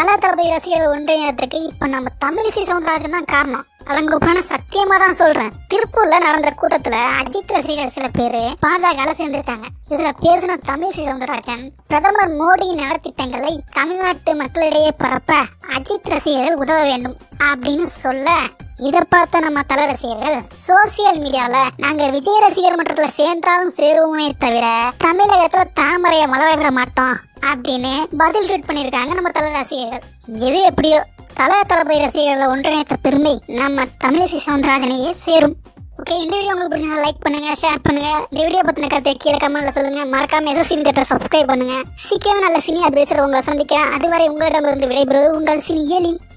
தல தளபதி ரசிகர்கள் ஒன்றியத்துக்கு இப்ப நம்ம தமிழிசை சவுந்தரராஜன் தான் காரணம் அலங்கோப்பான சத்தியமா தான் சொல்றேன் திருப்பூர்ல நடந்த கூட்டத்துல அஜித் ரசிகர் சில பேரு பாஜக சேர்ந்திருக்காங்க இதுல பேசின தமிழிசை சவுந்தரராஜன் பிரதமர் மோடியின் நலத்திட்டங்களை தமிழ்நாட்டு மக்களிடையே பரப்ப அஜித் ரசிகர்கள் உதவ வேண்டும் அப்படின்னு சொல்ல இதை பார்த்த நம்ம தல ரசிகர்கள் சோசியல் மீடியால நாங்க விஜய் ரசிகர் மன்றத்துல சேர்ந்தாலும் சேருவோமே தவிர தமிழகத்துல தாமரைய மலர விட மாட்டோம் அப்படின்னு பதில் ட்வீட் பண்ணிருக்காங்க நம்ம தல ரசிகர்கள் எது எப்படியோ தல தளபதி ரசிகர்களை ஒன்றிணைத்த பெருமை நம்ம தமிழிசை சவுந்தரராஜனையே சேரும் ஓகே இந்த வீடியோ உங்களுக்கு பிடிச்சா லைக் பண்ணுங்க ஷேர் பண்ணுங்க இந்த வீடியோ பத்தின கருத்தை கீழே கமெண்ட்ல சொல்லுங்க மறக்காம எஸ் சினி தேட்டர் சப்ஸ்கிரைப் பண்ணுங்க சீக்கிரமே நல்ல சினி அப்டேட்ஸ் உங்களை சந்திக்கிறேன் அதுவரை உங்களிடமிருந்து விடைபெறுவது உங்கள் சினி ஏலி